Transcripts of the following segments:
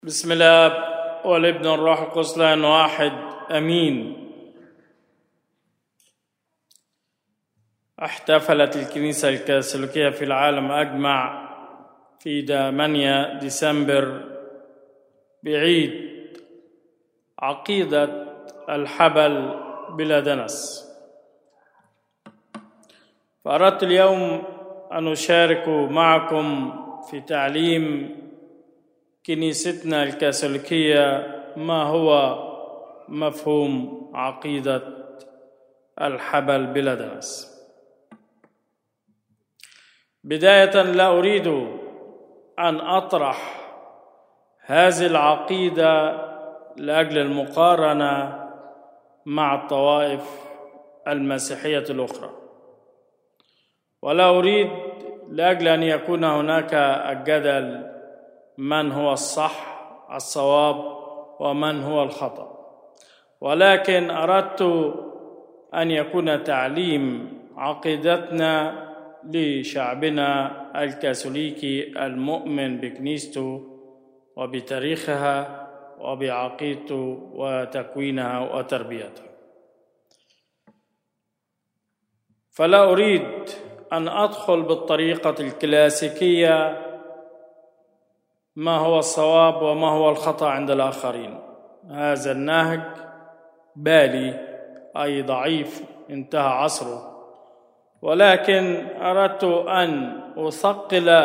بسم الله والابن الروح القدس لان واحد امين احتفلت الكنيسه الكاثوليكيه في العالم اجمع في 8 ديسمبر بعيد عقيده الحبل بلا دنس فاردت اليوم ان اشارك معكم في تعليم كنيستنا الكاثوليكيه ما هو مفهوم عقيده الحبل بلا دنس بدايه لا اريد ان اطرح هذه العقيده لاجل المقارنه مع الطوائف المسيحيه الاخرى ولا اريد لاجل ان يكون هناك الجدل من هو الصح الصواب ومن هو الخطا ولكن اردت ان يكون تعليم عقيدتنا لشعبنا الكاثوليكي المؤمن بكنيسته وبتاريخها وبعقيدته وتكوينها وتربيتها فلا اريد ان ادخل بالطريقه الكلاسيكيه ما هو الصواب وما هو الخطا عند الاخرين هذا النهج بالي اي ضعيف انتهى عصره ولكن اردت ان اثقل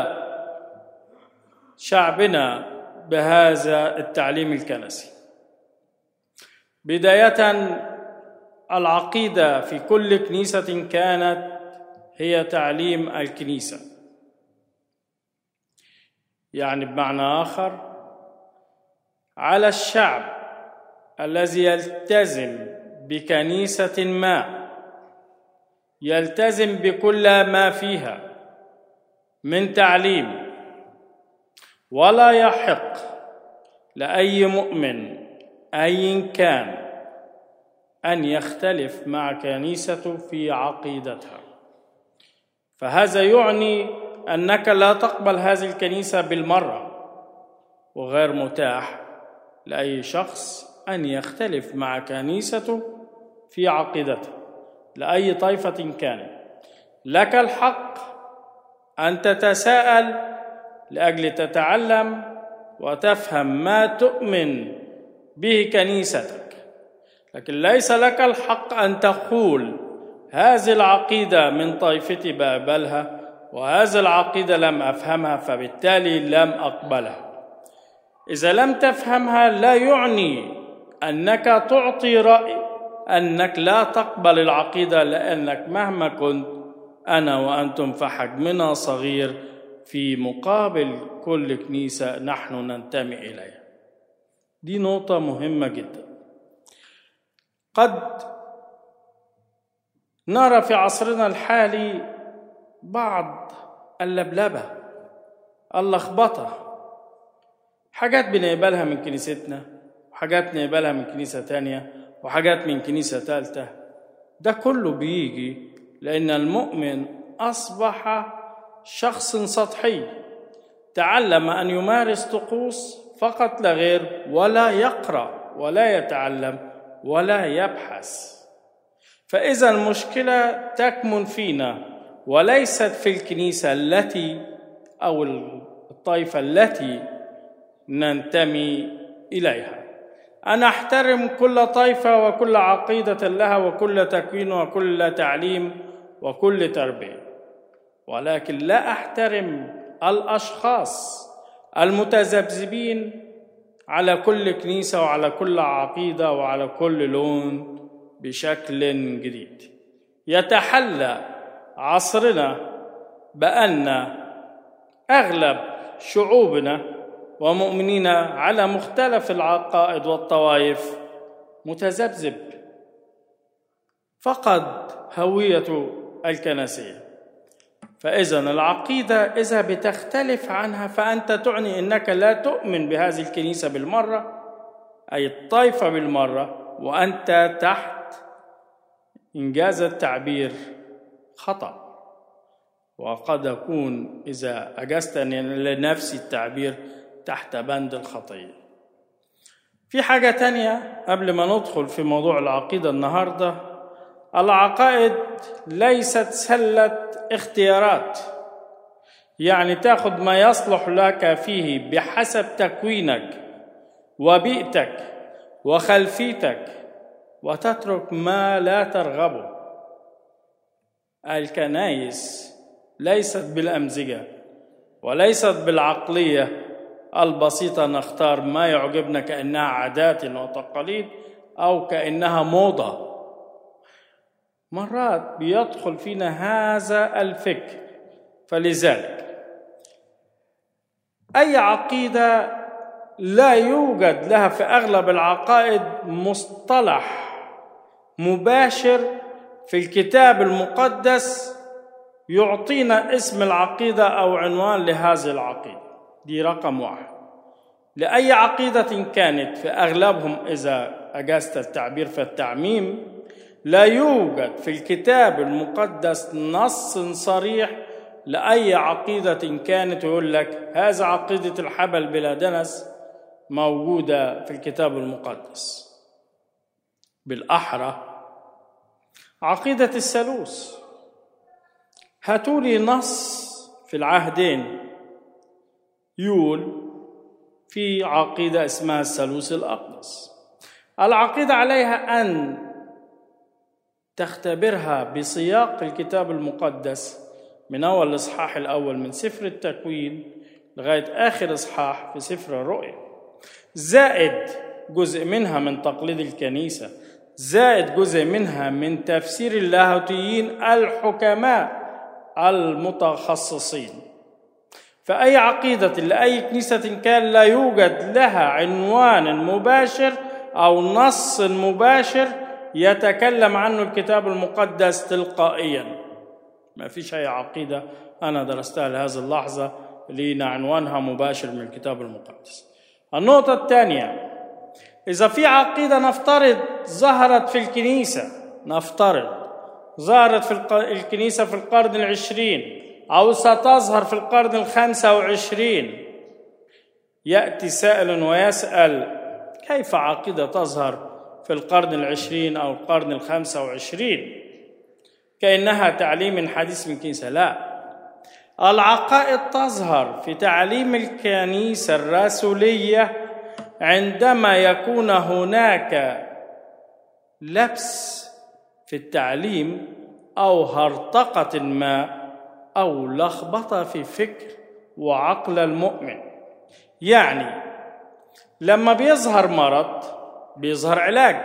شعبنا بهذا التعليم الكنسي بدايه العقيده في كل كنيسه كانت هي تعليم الكنيسه يعني بمعنى اخر على الشعب الذي يلتزم بكنيسه ما يلتزم بكل ما فيها من تعليم ولا يحق لاي مؤمن ايا كان ان يختلف مع كنيسته في عقيدتها فهذا يعني انك لا تقبل هذه الكنيسه بالمره وغير متاح لاي شخص ان يختلف مع كنيسته في عقيدته لاي طائفه كانت لك الحق ان تتساءل لاجل تتعلم وتفهم ما تؤمن به كنيستك لكن ليس لك الحق ان تقول هذه العقيده من طائفتي بقبلها وهذه العقيده لم افهمها فبالتالي لم اقبلها اذا لم تفهمها لا يعني انك تعطي راي انك لا تقبل العقيده لانك مهما كنت انا وانتم فحجمنا صغير في مقابل كل كنيسه نحن ننتمي اليها دي نقطه مهمه جدا قد نرى في عصرنا الحالي بعض اللبلبه اللخبطه حاجات بنقبلها من كنيستنا وحاجات نقبلها من كنيسه تانيه وحاجات من كنيسه ثالثه ده كله بيجي لان المؤمن اصبح شخص سطحي تعلم ان يمارس طقوس فقط لا غير ولا يقرا ولا يتعلم ولا يبحث فاذا المشكله تكمن فينا وليست في الكنيسه التي او الطائفه التي ننتمي اليها انا احترم كل طائفه وكل عقيده لها وكل تكوين وكل تعليم وكل تربيه ولكن لا احترم الاشخاص المتذبذبين على كل كنيسه وعلى كل عقيده وعلى كل لون بشكل جديد يتحلى عصرنا بان اغلب شعوبنا ومؤمنينا على مختلف العقائد والطوائف متذبذب فقد هويته الكنسيه فاذا العقيده اذا بتختلف عنها فانت تعني انك لا تؤمن بهذه الكنيسه بالمره اي الطائفه بالمره وانت تحت انجاز التعبير خطأ وقد أكون إذا أجزت لنفسي التعبير تحت بند الخطية في حاجة تانية قبل ما ندخل في موضوع العقيدة النهاردة العقائد ليست سلة اختيارات يعني تاخذ ما يصلح لك فيه بحسب تكوينك وبيئتك وخلفيتك وتترك ما لا ترغبه الكنايس ليست بالامزجه وليست بالعقليه البسيطه نختار ما يعجبنا كانها عادات وتقاليد او كانها موضه مرات بيدخل فينا هذا الفكر فلذلك اي عقيده لا يوجد لها في اغلب العقائد مصطلح مباشر في الكتاب المقدس يعطينا اسم العقيده او عنوان لهذه العقيده دي رقم واحد لاي عقيده كانت في اغلبهم اذا اجازت التعبير في التعميم لا يوجد في الكتاب المقدس نص صريح لاي عقيده كانت يقول لك هذا عقيده الحبل بلا دنس موجوده في الكتاب المقدس بالاحرى عقيده الثالوث هاتوا لي نص في العهدين يقول في عقيده اسمها الثالوث الاقدس العقيده عليها ان تختبرها بسياق الكتاب المقدس من اول الاصحاح الاول من سفر التكوين لغايه اخر اصحاح في سفر الرؤيا زائد جزء منها من تقليد الكنيسه زائد جزء منها من تفسير اللاهوتيين الحكماء المتخصصين فأي عقيدة لأي كنيسة كان لا يوجد لها عنوان مباشر أو نص مباشر يتكلم عنه الكتاب المقدس تلقائيا ما فيش أي عقيدة أنا درستها لهذه اللحظة لينا عنوانها مباشر من الكتاب المقدس النقطة الثانية إذا في عقيدة نفترض ظهرت في الكنيسة نفترض ظهرت في الكنيسة في القرن العشرين أو ستظهر في القرن الخامسة وعشرين يأتي سائل ويسأل كيف عقيدة تظهر في القرن العشرين أو القرن الخامسة وعشرين كأنها تعليم حديث من كنيسة لا العقائد تظهر في تعليم الكنيسة الرسولية عندما يكون هناك لبس في التعليم او هرطقه ما او لخبطه في فكر وعقل المؤمن يعني لما بيظهر مرض بيظهر علاج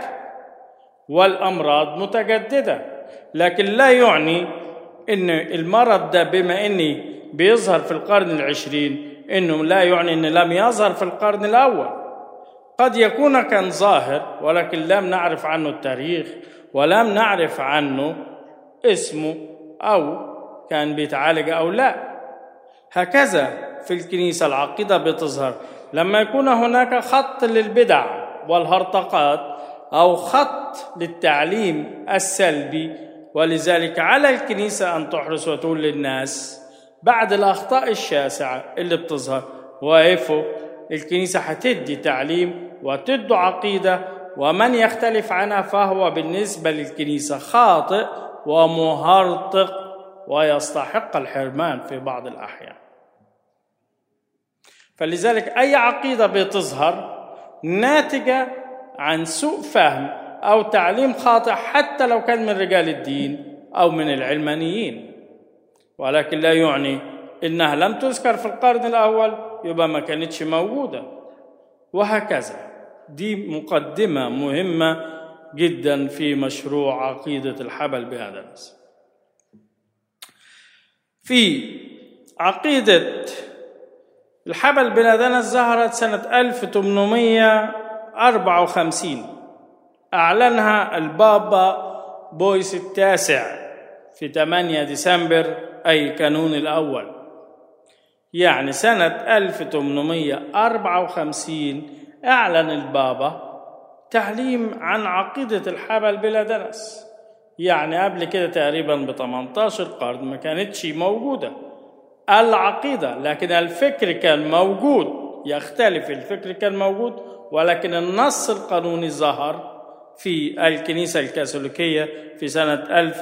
والامراض متجدده لكن لا يعني ان المرض ده بما اني بيظهر في القرن العشرين انه لا يعني ان لم يظهر في القرن الاول قد يكون كان ظاهر ولكن لم نعرف عنه التاريخ ولم نعرف عنه اسمه او كان بيتعالج او لا هكذا في الكنيسه العقيده بتظهر لما يكون هناك خط للبدع والهرطقات او خط للتعليم السلبي ولذلك على الكنيسه ان تحرص وتقول للناس بعد الاخطاء الشاسعه اللي بتظهر وقفوا الكنيسه هتدي تعليم وتدي عقيده ومن يختلف عنها فهو بالنسبه للكنيسه خاطئ ومهرطق ويستحق الحرمان في بعض الاحيان فلذلك اي عقيده بتظهر ناتجه عن سوء فهم او تعليم خاطئ حتى لو كان من رجال الدين او من العلمانيين ولكن لا يعني انها لم تذكر في القرن الاول يبقى ما كانتش موجوده وهكذا دي مقدمه مهمه جدا في مشروع عقيده الحبل بهذا الاسم في عقيده الحبل بنادنس ظهرت سنة 1854 أعلنها البابا بويس التاسع في 8 ديسمبر أي كانون الأول يعني سنة 1854 أعلن البابا تعليم عن عقيدة الحبل بلا دنس يعني قبل كده تقريبا ب 18 قرن ما كانتش موجودة العقيدة لكن الفكر كان موجود يختلف الفكر كان موجود ولكن النص القانوني ظهر في الكنيسة الكاثوليكية في سنة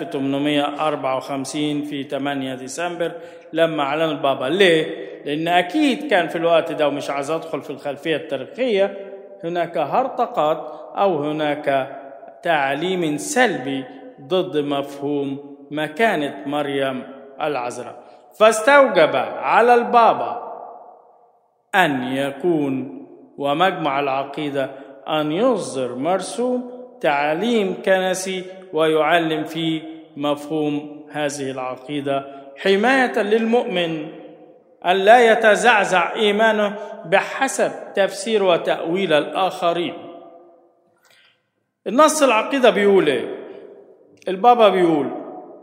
1854 في 8 ديسمبر لما أعلن البابا ليه؟ لأن أكيد كان في الوقت ده ومش عايز أدخل في الخلفية التاريخية هناك هرطقات أو هناك تعليم سلبي ضد مفهوم مكانة مريم العذراء فاستوجب على البابا أن يكون ومجمع العقيدة أن يصدر مرسوم تعليم كنسي ويعلم فيه مفهوم هذه العقيدة حماية للمؤمن أن لا يتزعزع إيمانه بحسب تفسير وتأويل الآخرين النص العقيدة بيقول إيه؟ البابا بيقول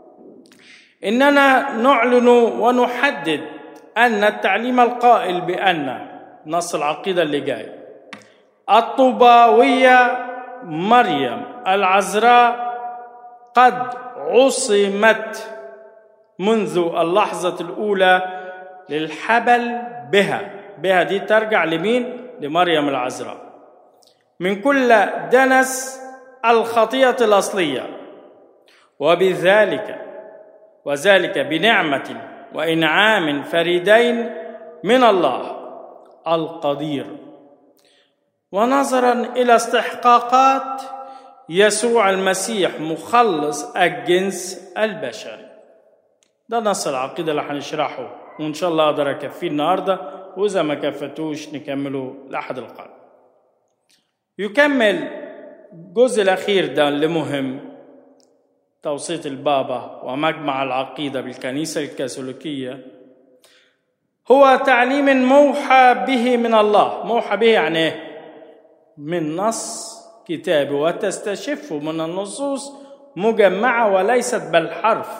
إننا نعلن ونحدد أن التعليم القائل بأن نص العقيدة اللي جاي الطوباوية مريم العذراء قد عصمت منذ اللحظة الأولى للحبل بها بها دي ترجع لمين؟ لمريم العذراء من كل دنس الخطية الأصلية وبذلك وذلك بنعمة وإنعام فريدين من الله القدير ونظرا إلى استحقاقات يسوع المسيح مخلص الجنس البشري ده نص العقيدة اللي هنشرحه وإن شاء الله أقدر أكفيه النهاردة وإذا ما كفتوش نكمله لأحد القلب يكمل الجزء الأخير ده اللي مهم توصية البابا ومجمع العقيدة بالكنيسة الكاثوليكية هو تعليم موحى به من الله موحى به يعني ايه من نص كتابي وتستشف من النصوص مجمعة وليست بالحرف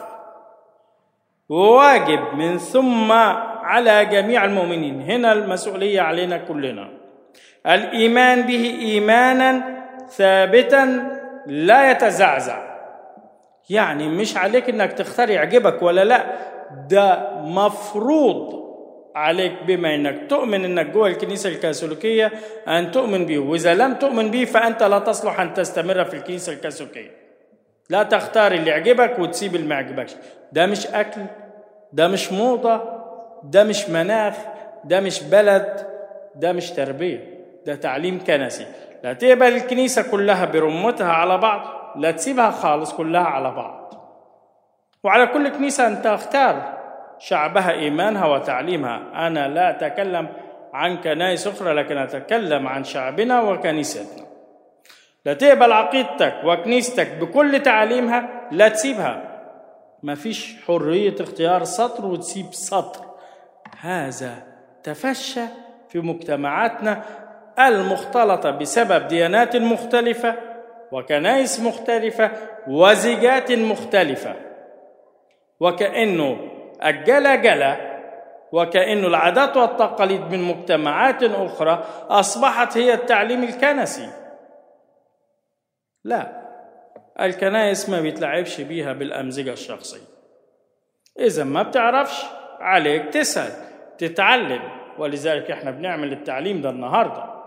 وواجب من ثم على جميع المؤمنين هنا المسؤولية علينا كلنا الإيمان به إيمانا ثابتا لا يتزعزع يعني مش عليك انك تختار يعجبك ولا لا ده مفروض عليك بما انك تؤمن انك جوه الكنيسه الكاثوليكيه ان تؤمن به واذا لم تؤمن به فانت لا تصلح ان تستمر في الكنيسه الكاثوليكيه لا تختار اللي يعجبك وتسيب اللي ما يعجبكش ده مش اكل ده مش موضه ده مش مناخ ده مش بلد ده مش تربيه ده تعليم كنسي لا تقبل الكنيسه كلها برمتها على بعض لا تسيبها خالص كلها على بعض وعلى كل كنيسة أنت اختار شعبها إيمانها وتعليمها أنا لا أتكلم عن كنائس أخرى لكن أتكلم عن شعبنا وكنيستنا لا تقبل عقيدتك وكنيستك بكل تعاليمها لا تسيبها ما فيش حرية اختيار سطر وتسيب سطر هذا تفشى في مجتمعاتنا المختلطة بسبب ديانات مختلفة وكنائس مختلفة وزيجات مختلفة وكأنه الجلا جلا وكأنه العادات والتقاليد من مجتمعات أخرى أصبحت هي التعليم الكنسي لا الكنائس ما بيتلعبش بيها بالأمزجة الشخصية إذا ما بتعرفش عليك تسأل تتعلم ولذلك احنا بنعمل التعليم ده النهارده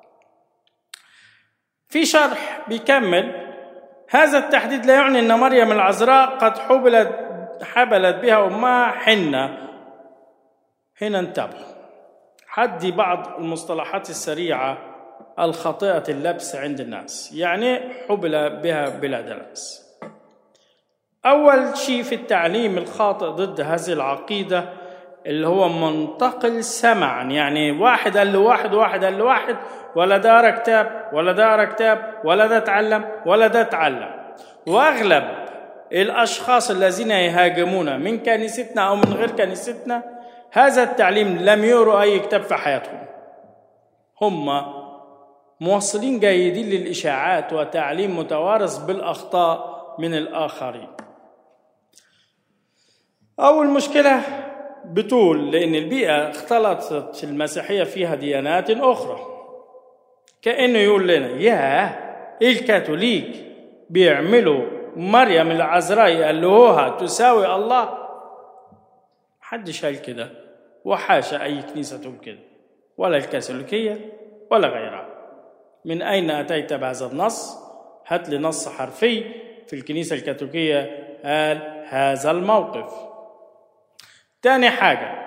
في شرح بيكمل هذا التحديد لا يعني ان مريم العذراء قد حبلت حبلت بها امها حنه هنا انتبهوا حدي بعض المصطلحات السريعه الخاطئه اللبس عند الناس يعني حبل بها بلا درس اول شيء في التعليم الخاطئ ضد هذه العقيده اللي هو منتقل سمعا يعني واحد قال له واحد واحد قال له واحد ولا ده قرا كتاب ولا ده قرا كتاب ولا ده اتعلم ولا ده اتعلم واغلب الاشخاص الذين يهاجمون من كنيستنا او من غير كنيستنا هذا التعليم لم يقروا اي كتاب في حياتهم هم موصلين جيدين للاشاعات وتعليم متوارث بالاخطاء من الاخرين اول مشكله بتقول لأن البيئة اختلطت المسيحية فيها ديانات أخرى كأنه يقول لنا يا الكاثوليك بيعملوا مريم العذراء يقلوها تساوي الله محدش قال كده وحاشا أي كنيسة تقول كده ولا الكاثوليكية ولا غيرها من أين أتيت بهذا النص؟ هات لي نص حرفي في الكنيسة الكاثوليكية قال هذا الموقف تاني حاجة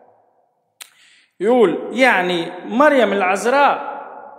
يقول يعني مريم العذراء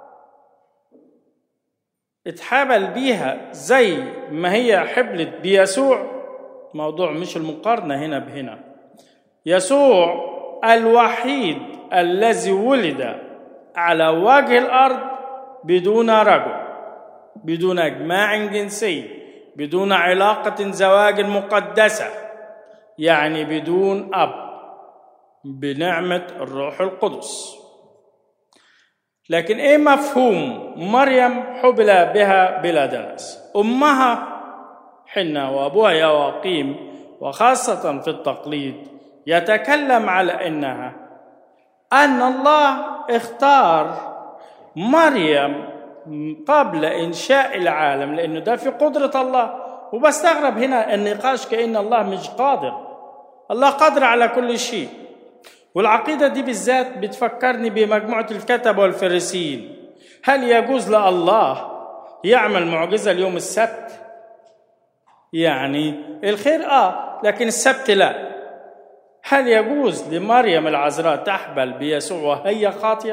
اتحابل بيها زي ما هي حبلت بيسوع موضوع مش المقارنة هنا بهنا يسوع الوحيد الذي ولد على وجه الأرض بدون رجل بدون إجماع جنسي بدون علاقة زواج مقدسة يعني بدون أب بنعمة الروح القدس لكن ايه مفهوم مريم حبل بها بلا دنس امها حنة وابوها يواقيم وخاصة في التقليد يتكلم على انها ان الله اختار مريم قبل انشاء العالم لانه ده في قدرة الله وبستغرب هنا النقاش كأن الله مش قادر الله قادر على كل شيء والعقيدة دي بالذات بتفكرني بمجموعة الكتبة والفريسيين هل يجوز لله يعمل معجزة اليوم السبت يعني الخير آه لكن السبت لا هل يجوز لمريم العذراء تحبل بيسوع وهي خاطية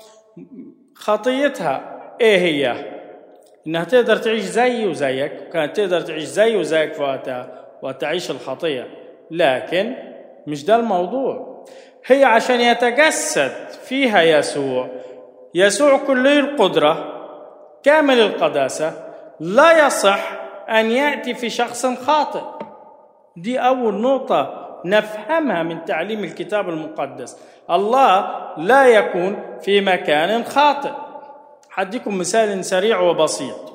خطيتها ايه هي انها تقدر تعيش زي وزيك وكانت تقدر تعيش زي وزيك في وقتها وتعيش الخطية لكن مش ده الموضوع هي عشان يتجسد فيها يسوع يسوع كلي القدرة كامل القداسة لا يصح أن يأتي في شخص خاطئ دي أول نقطة نفهمها من تعليم الكتاب المقدس الله لا يكون في مكان خاطئ حديكم مثال سريع وبسيط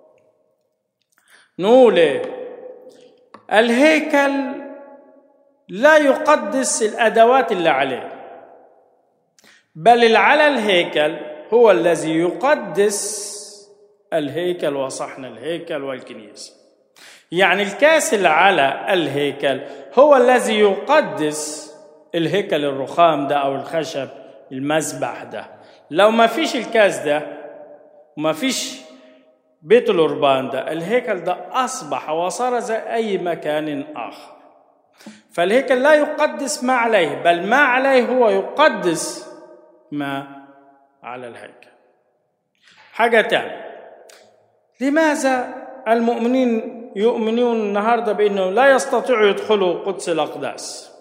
نقول الهيكل لا يقدس الادوات اللي عليه بل اللي على الهيكل هو الذي يقدس الهيكل وصحن الهيكل والكنيسه يعني الكاس اللي على الهيكل هو الذي يقدس الهيكل الرخام ده او الخشب المذبح ده لو ما فيش الكاس ده وما فيش بيت الأربان ده الهيكل ده أصبح وصار زي أي مكان آخر فالهيكل لا يقدس ما عليه بل ما عليه هو يقدس ما على الهيكل حاجة تانية لماذا المؤمنين يؤمنون النهاردة بأنه لا يستطيعوا يدخلوا قدس الأقداس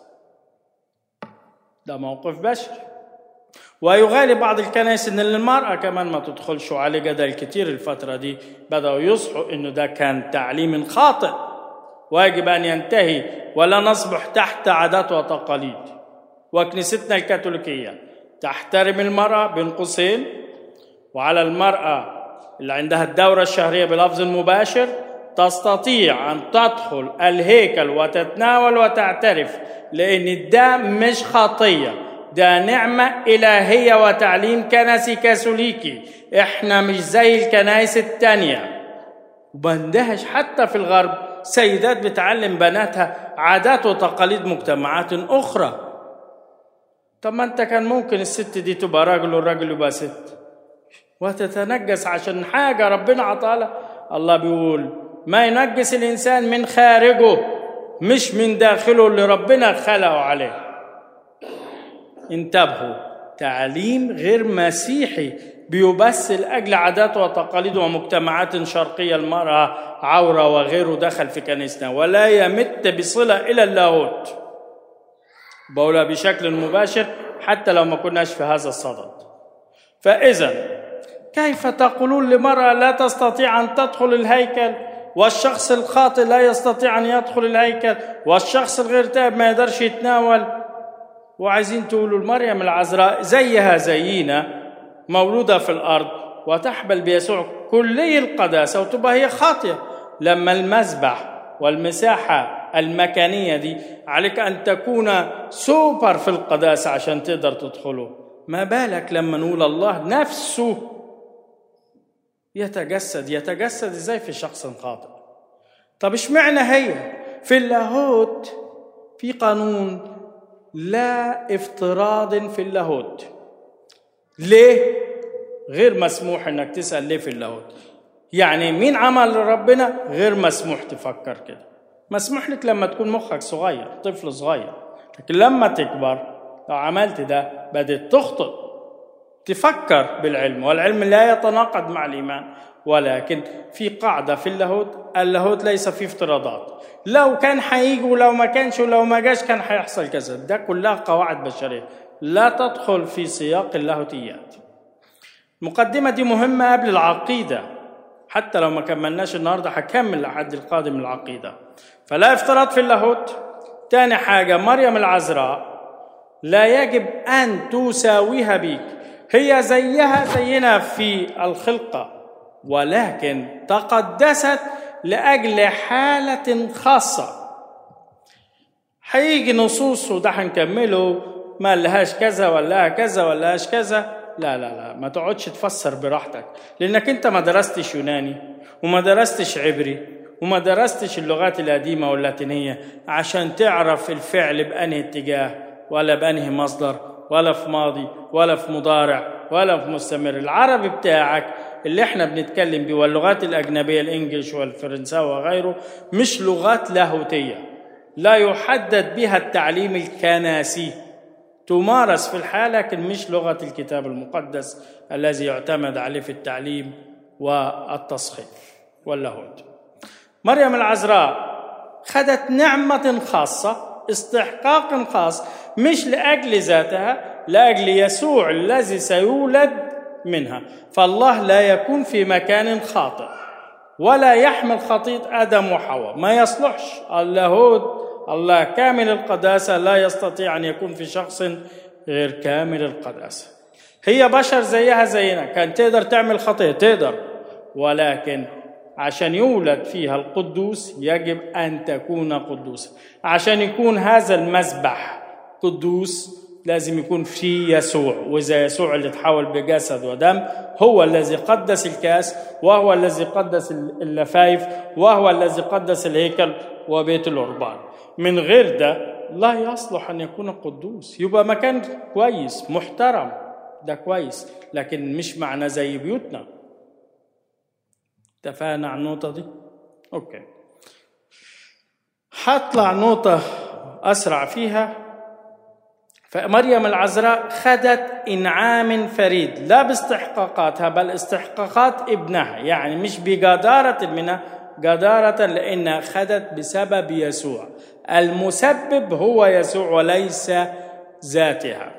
ده موقف بشري ويغالي بعض الكنائس ان المرأة كمان ما تدخلش وعليه جدل كتير الفترة دي بدأوا يصحوا انه ده كان تعليم خاطئ واجب ان ينتهي ولا نصبح تحت عادات وتقاليد وكنيستنا الكاثوليكية تحترم المرأة بين قوسين وعلى المرأة اللي عندها الدورة الشهرية بلفظ مباشر تستطيع أن تدخل الهيكل وتتناول وتعترف لأن ده مش خطية ده نعمة إلهية وتعليم كنسي كاثوليكي إحنا مش زي الكنائس التانية وبندهش حتى في الغرب سيدات بتعلم بناتها عادات وتقاليد مجتمعات أخرى طب ما أنت كان ممكن الست دي تبقى راجل والراجل يبقى ست وتتنجس عشان حاجة ربنا عطالها الله بيقول ما ينجس الإنسان من خارجه مش من داخله اللي ربنا خلقه عليه انتبهوا تعليم غير مسيحي بيبث لأجل عادات وتقاليد ومجتمعات شرقية المرأة عورة وغيره دخل في كنيستنا ولا يمت بصلة إلى اللاهوت بقولها بشكل مباشر حتى لو ما كناش في هذا الصدد فإذا كيف تقولون لمرأة لا تستطيع أن تدخل الهيكل والشخص الخاطئ لا يستطيع أن يدخل الهيكل والشخص الغير تائب ما يقدرش يتناول وعايزين تقولوا المريم العذراء زيها زينا مولودة في الأرض وتحبل بيسوع كلي القداسة وتبقى هي خاطئة لما المذبح والمساحة المكانية دي عليك أن تكون سوبر في القداسة عشان تقدر تدخله ما بالك لما نقول الله نفسه يتجسد يتجسد ازاي في شخص خاطئ طب اشمعنى هي في اللاهوت في قانون لا افتراض في اللاهوت ليه غير مسموح انك تسال ليه في اللاهوت يعني مين عمل ربنا غير مسموح تفكر كده مسموح لك لما تكون مخك صغير طفل صغير لكن لما تكبر لو عملت ده بدأت تخطئ تفكر بالعلم والعلم لا يتناقض مع الإيمان ولكن في قاعدة في اللاهوت اللاهوت ليس فيه افتراضات لو كان هيجي ولو ما كانش ولو ما جاش كان هيحصل كذا ده كلها قواعد بشرية لا تدخل في سياق اللاهوتيات المقدمة دي مهمة قبل العقيدة حتى لو ما كملناش النهاردة هكمل لحد القادم العقيدة فلا افتراض في اللاهوت تاني حاجة مريم العذراء لا يجب أن تساويها بيك هي زيها زينا في الخلقة ولكن تقدست لأجل حالة خاصة هيجي نصوص وده هنكمله ما لهاش كذا ولا كذا ولا لهاش كذا لا لا لا ما تقعدش تفسر براحتك لانك انت ما درستش يوناني وما درستش عبري وما درستش اللغات القديمه واللاتينيه عشان تعرف الفعل بانهي اتجاه ولا بانهي مصدر ولا في ماضي ولا في مضارع ولا في مستمر العربي بتاعك اللي احنا بنتكلم بيه واللغات الاجنبيه الانجليش والفرنساوي وغيره مش لغات لاهوتيه لا يحدد بها التعليم الكناسي تمارس في الحياه لكن مش لغه الكتاب المقدس الذي يعتمد عليه في التعليم والتصحيح واللاهوت مريم العذراء خدت نعمه خاصه استحقاق خاص مش لاجل ذاتها لاجل يسوع الذي سيولد منها فالله لا يكون في مكان خاطئ ولا يحمل خطيط ادم وحواء ما يصلحش اللاهوت الله كامل القداسه لا يستطيع ان يكون في شخص غير كامل القداسه هي بشر زيها زينا كان تقدر تعمل خطيه تقدر ولكن عشان يولد فيها القدوس يجب ان تكون قدوسا عشان يكون هذا المذبح قدوس لازم يكون في يسوع واذا يسوع اللي تحول بجسد ودم هو الذي قدس الكاس وهو الذي قدس اللفايف وهو الذي قدس الهيكل وبيت القربان من غير ده لا يصلح ان يكون قدوس يبقى مكان كويس محترم ده كويس لكن مش معنى زي بيوتنا اتفقنا على النقطه دي اوكي هطلع نقطه اسرع فيها فمريم العذراء خدت انعام فريد لا باستحقاقاتها بل استحقاقات ابنها يعني مش بجداره منها جداره لانها خدت بسبب يسوع المسبب هو يسوع وليس ذاتها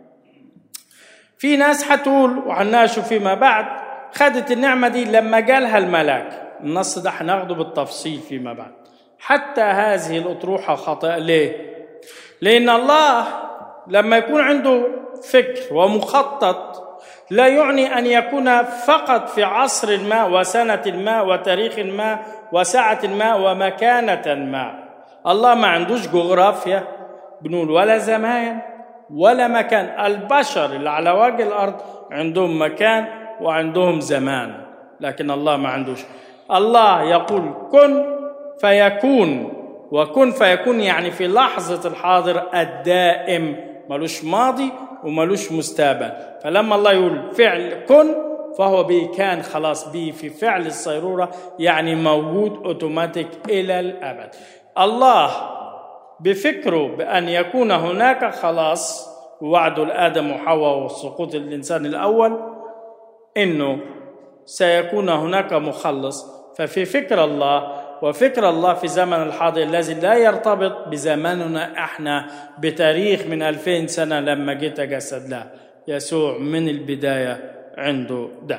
في ناس هتقول وهنناقشه فيما بعد خدت النعمه دي لما جالها الملاك النص ده هناخده بالتفصيل فيما بعد حتى هذه الاطروحه خطا ليه لان الله لما يكون عنده فكر ومخطط لا يعني ان يكون فقط في عصر ما وسنه ما وتاريخ ما وساعه ما ومكانه ما الله ما عندوش جغرافيا بنقول ولا زمان ولا مكان البشر اللي على وجه الارض عندهم مكان وعندهم زمان لكن الله ما عندوش الله يقول كن فيكون وكن فيكون يعني في لحظة الحاضر الدائم ملوش ماضي وملوش مستقبل فلما الله يقول فعل كن فهو بي كان خلاص بي في فعل الصيرورة يعني موجود اوتوماتيك إلى الأبد الله بفكره بأن يكون هناك خلاص وعد الآدم وحواء وسقوط الإنسان الأول إنه سيكون هناك مخلص ففي فكر الله وفكر الله في زمن الحاضر الذي لا يرتبط بزماننا احنا بتاريخ من ألفين سنة لما جيت جسد لا يسوع من البداية عنده ده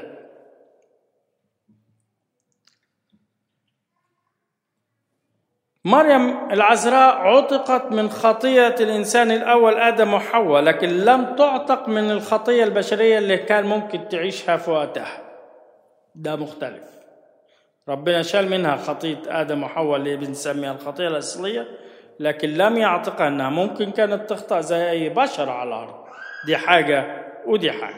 مريم العذراء عتقت من خطية الإنسان الأول آدم وحواء لكن لم تعتق من الخطية البشرية اللي كان ممكن تعيشها في وقتها ده مختلف ربنا شال منها خطية آدم وحواء اللي بنسميها الخطية الأصلية لكن لم يعتقها أنها ممكن كانت تخطأ زي أي بشر على الأرض دي حاجة ودي حاجة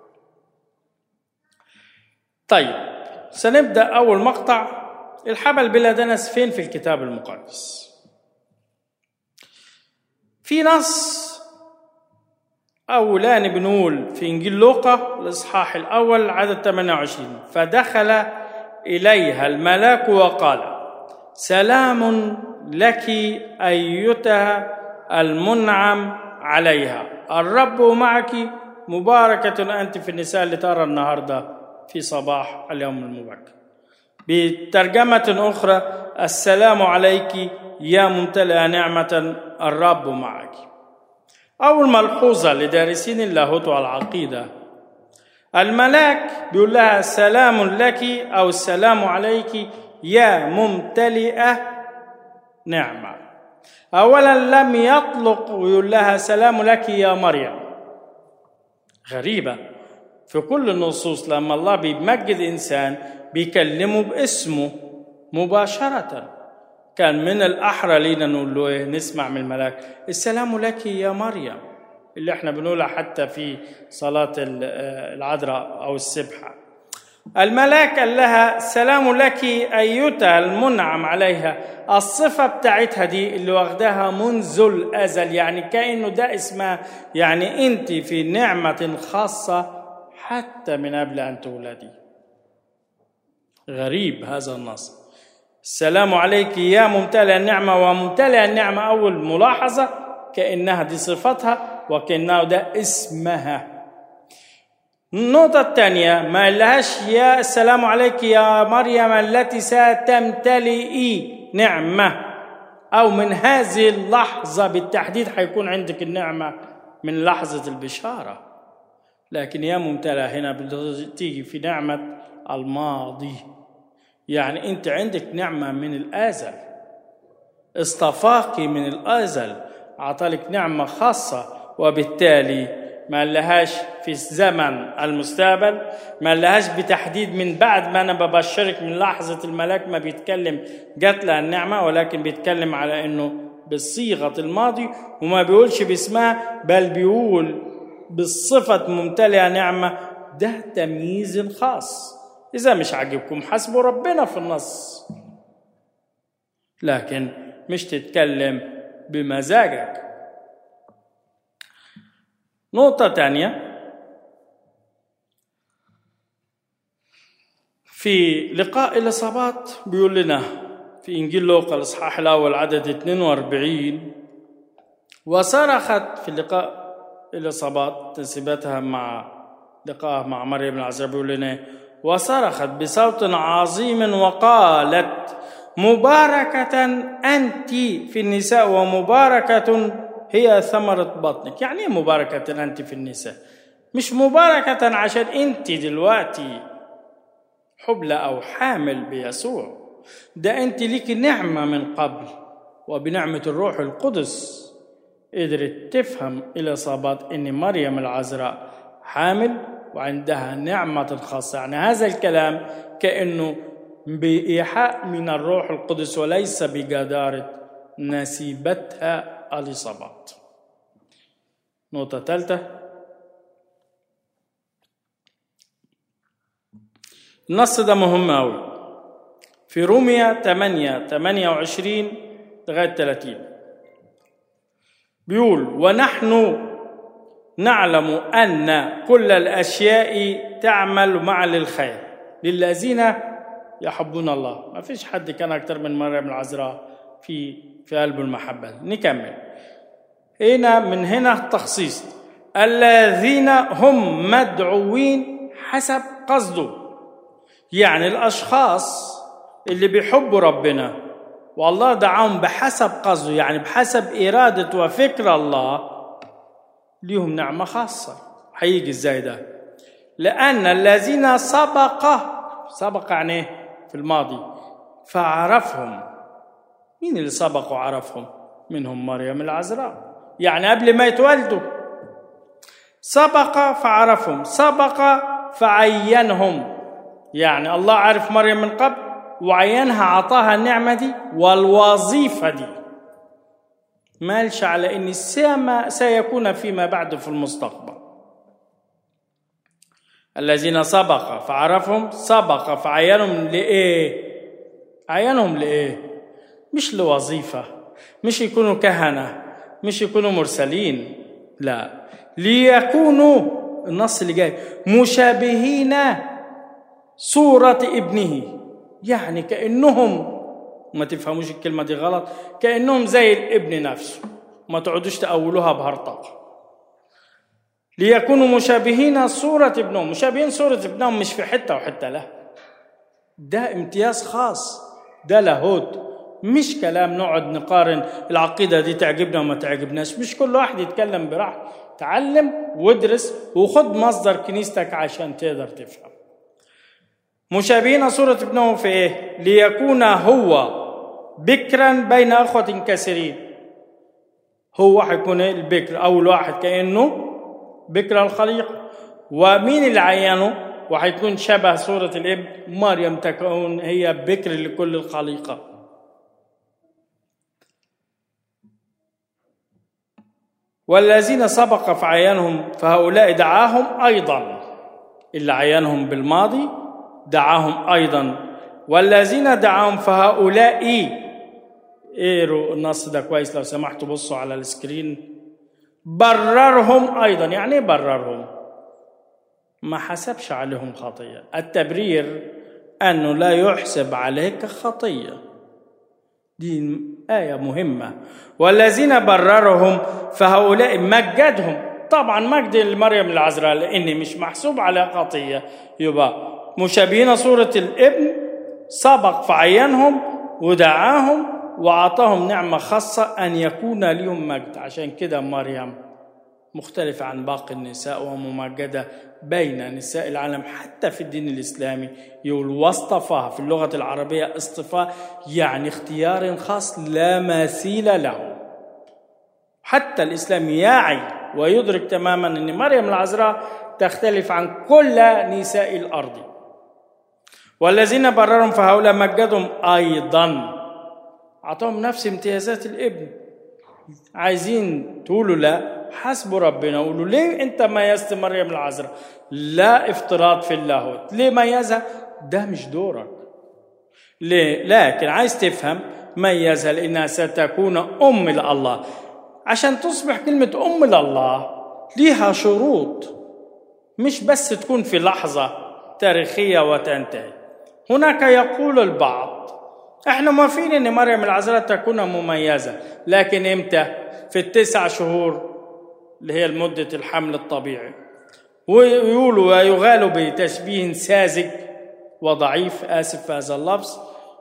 طيب سنبدأ أول مقطع الحبل بلا دنس فين في الكتاب المقدس في نص أولان بنقول في إنجيل لوقا الإصحاح الأول عدد 28 فدخل إليها الملاك وقال سلام لك أيتها المنعم عليها الرب معك مباركة أنت في النساء اللي ترى النهاردة في صباح اليوم المبكر بترجمة أخرى السلام عليك يا ممتلئة نعمة الرب معك أول ملحوظة لدارسين اللاهوت والعقيدة الملاك بيقول لها سلام لك أو السلام عليك يا ممتلئة نعمة أولا لم يطلق ويقول لها سلام لك يا مريم غريبة في كل النصوص لما الله بيمجد إنسان بيكلمه باسمه مباشرة كان من الأحرى لينا نقول له إيه نسمع من الملاك السلام لك يا مريم اللي احنا بنقولها حتى في صلاة العذراء أو السبحة الملاك قال لها سلام لك أيتها المنعم عليها الصفة بتاعتها دي اللي واخداها منذ الأزل يعني كأنه ده اسمها يعني أنت في نعمة خاصة حتى من قبل أن تولدي غريب هذا النص السلام عليك يا ممتلئ النعمة وممتلئ النعمة أول ملاحظة كأنها دي صفتها وكأنه ده اسمها النقطة الثانية ما لهاش يا السلام عليك يا مريم التي ستمتلئي نعمة أو من هذه اللحظة بالتحديد حيكون عندك النعمة من لحظة البشارة لكن يا ممتلئ هنا بتيجي في نعمة الماضي يعني أنت عندك نعمة من الأزل اصطفاكي من الأزل أعطالك نعمة خاصة وبالتالي ما لهاش في الزمن المستقبل ما لهاش بتحديد من بعد ما أنا ببشرك من لحظة الملاك ما بيتكلم جات لها النعمة ولكن بيتكلم على أنه بصيغة الماضي وما بيقولش باسمها بل بيقول بالصفة ممتلئة نعمة ده تمييز خاص إذا مش عاجبكم حسبوا ربنا في النص لكن مش تتكلم بمزاجك نقطة تانية في لقاء الإصابات بيقول لنا في إنجيل لوقا الإصحاح الأول عدد 42 وصرخت في اللقاء الإصابات تنسيبتها مع لقاء مع مريم العذراء بيقول لنا وصرخت بصوت عظيم وقالت مباركة أنت في النساء ومباركة هي ثمرة بطنك يعني ايه مباركة أنت في النساء مش مباركة عشان أنت دلوقتي حبلى أو حامل بيسوع ده أنت ليك نعمة من قبل وبنعمة الروح القدس قدرت تفهم الإصابات إن مريم العذراء حامل وعندها نعمة خاصة يعني هذا الكلام كأنه بإيحاء من الروح القدس وليس بجدارة نسيبتها الإصابات نقطة ثالثة النص ده مهم أوي في روميا 8 28 لغاية 30 بيقول ونحن نعلم أن كل الأشياء تعمل مع للخير للذين يحبون الله ما فيش حد كان أكتر من مريم العذراء في في قلب المحبة نكمل هنا من هنا التخصيص الذين هم مدعوين حسب قصده يعني الأشخاص اللي بيحبوا ربنا والله دعاهم بحسب قصده يعني بحسب إرادة وفكر الله ليهم نعمة خاصة هيجي ازاي ده لأن الذين سبق سبق يعني ايه في الماضي فعرفهم مين اللي سبق وعرفهم منهم مريم العذراء يعني قبل ما يتولدوا سبق فعرفهم سبق فعينهم يعني الله عارف مريم من قبل وعينها عطاها النعمة دي والوظيفة دي مالش على ان سما سيكون فيما بعد في المستقبل الذين سبق فعرفهم سبق فعينهم لايه عينهم لايه مش لوظيفه مش يكونوا كهنه مش يكونوا مرسلين لا ليكونوا النص اللي جاي مشابهين صورة ابنه يعني كأنهم ما تفهموش الكلمة دي غلط كأنهم زي الابن نفسه ما تقعدوش تأولوها بهرطقة ليكونوا مشابهين صورة ابنهم مشابهين صورة ابنهم مش في حتة وحتة لا ده امتياز خاص ده لاهوت مش كلام نقعد نقارن العقيدة دي تعجبنا وما تعجبناش مش كل واحد يتكلم براحته تعلم وادرس وخد مصدر كنيستك عشان تقدر تفهم مشابهين صورة ابنه في ايه؟ ليكون هو بكرا بين أخوة كثيرين هو حيكون البكر أول واحد كأنه بكر الخليقة ومين اللي عينه؟ وحيكون شبه صورة الابن مريم تكون هي بكر لكل الخليقة والذين سبق في عيانهم فهؤلاء دعاهم أيضا اللي عيانهم بالماضي دعاهم أيضا والذين دعاهم فهؤلاء اقروا النص ده كويس لو سمحتوا بصوا على السكرين بررهم أيضا يعني ايه بررهم ما حسبش عليهم خطية التبرير أنه لا يحسب عليك خطية دي آية مهمة والذين بررهم فهؤلاء مجدهم طبعا مجد لمريم العذراء لأني مش محسوب على خطية يبقى مشابهين صورة الابن سبق فعينهم ودعاهم وأعطاهم نعمة خاصة أن يكون لهم مجد عشان كده مريم مختلفة عن باقي النساء وممجدة بين نساء العالم حتى في الدين الإسلامي يقول واصطفاها في اللغة العربية اصطفاء يعني اختيار خاص لا مثيل له حتى الإسلام يعي ويدرك تماما أن مريم العذراء تختلف عن كل نساء الأرض والذين بررهم فهؤلاء مجدهم أيضا أعطاهم نفس امتيازات الابن عايزين تقولوا لا حسبوا ربنا قولوا ليه انت ميزت مريم العذراء لا افتراض في اللاهوت ليه ميزها ده مش دورك ليه لكن عايز تفهم ميزها لانها ستكون ام لله عشان تصبح كلمه ام لله ليها شروط مش بس تكون في لحظه تاريخيه وتنتهي هناك يقول البعض احنا موافقين ان مريم العذراء تكون مميزه لكن امتى في التسع شهور اللي هي مده الحمل الطبيعي ويقولوا ويغالوا بتشبيه ساذج وضعيف اسف في هذا اللفظ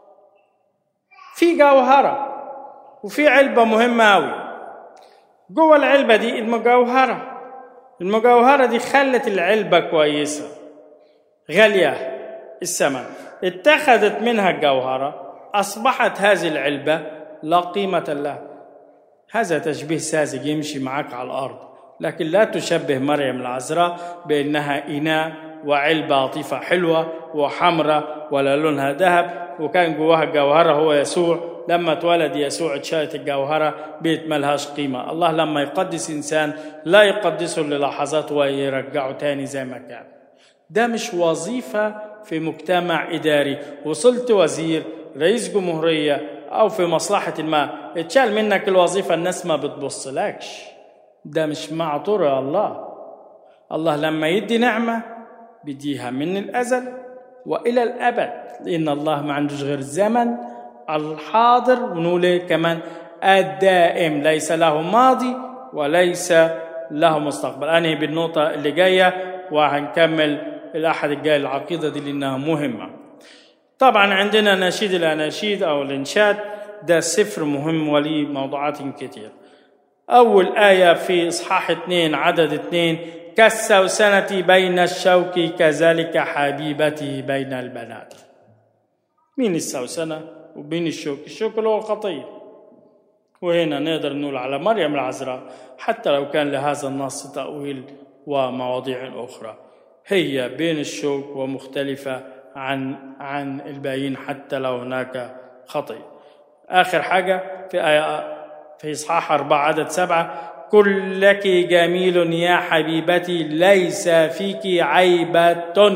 في جوهره وفي علبه مهمه قوي جوه العلبه دي المجوهره المجوهره دي خلت العلبه كويسه غاليه الثمن اتخذت منها الجوهره أصبحت هذه العلبة لا قيمة لها هذا تشبيه ساذج يمشي معك على الأرض لكن لا تشبه مريم العذراء بأنها إناء وعلبة لطيفة حلوة وحمراء ولا لونها ذهب وكان جواها الجوهرة هو يسوع لما اتولد يسوع اتشالت الجوهرة بيت ملهاش قيمة الله لما يقدس إنسان لا يقدسه للحظات ويرجعه تاني زي ما كان ده مش وظيفة في مجتمع إداري وصلت وزير رئيس جمهورية أو في مصلحة ما اتشال منك الوظيفة الناس ما بتبصلكش ده مش معطور يا الله الله لما يدي نعمة بديها من الأزل وإلى الأبد لأن الله ما عندوش غير الزمن الحاضر ونقول كمان الدائم ليس له ماضي وليس له مستقبل أنهي بالنقطة اللي جاية وهنكمل الأحد الجاي العقيدة دي لأنها مهمة طبعا عندنا نشيد الأناشيد أو الإنشاد ده سفر مهم وليه موضوعات كتير أول آية في إصحاح اثنين عدد اثنين كالسوسنة بين الشوك كذلك حبيبتي بين البنات مين السوسنة وبين الشوك الشوك اللي هو الخطية وهنا نقدر نقول على مريم العذراء حتى لو كان لهذا النص تأويل ومواضيع أخرى هي بين الشوك ومختلفة عن عن الباقيين حتى لو هناك خطية آخر حاجة في آية في إصحاح أربعة عدد سبعة كلك جميل يا حبيبتي ليس فيك عيبة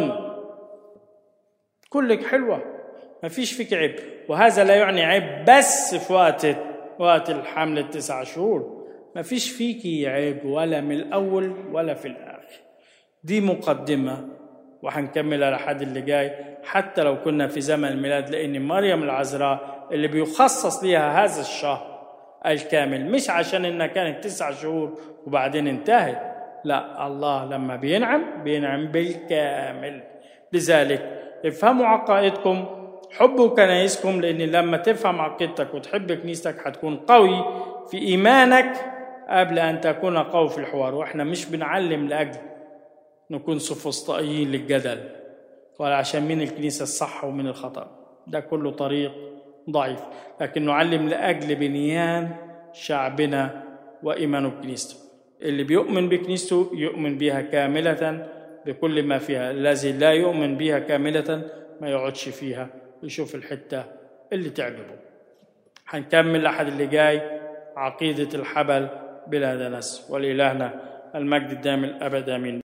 كلك حلوة ما فيش فيك عيب وهذا لا يعني عيب بس في وقت وقت الحمل التسع شهور ما فيش فيكي عيب ولا من الأول ولا في الآخر دي مقدمة وهنكملها لحد اللي جاي حتى لو كنا في زمن الميلاد لأن مريم العذراء اللي بيخصص ليها هذا الشهر الكامل مش عشان إنها كانت تسع شهور وبعدين انتهت لا الله لما بينعم بينعم بالكامل لذلك افهموا عقائدكم حبوا كنايسكم لأن لما تفهم عقيدتك وتحب كنيستك هتكون قوي في إيمانك قبل أن تكون قوي في الحوار وإحنا مش بنعلم لأجل نكون سفسطائيين للجدل ولا عشان مين الكنيسة الصح ومين الخطأ ده كله طريق ضعيف لكن نعلم لأجل بنيان شعبنا وإيمانه بكنيسته اللي بيؤمن بكنيسته يؤمن بها كاملة بكل ما فيها الذي لا يؤمن بها كاملة ما يقعدش فيها يشوف الحتة اللي تعجبه هنكمل الأحد اللي جاي عقيدة الحبل بلا دنس ولإلهنا المجد الدائم الأبد آمين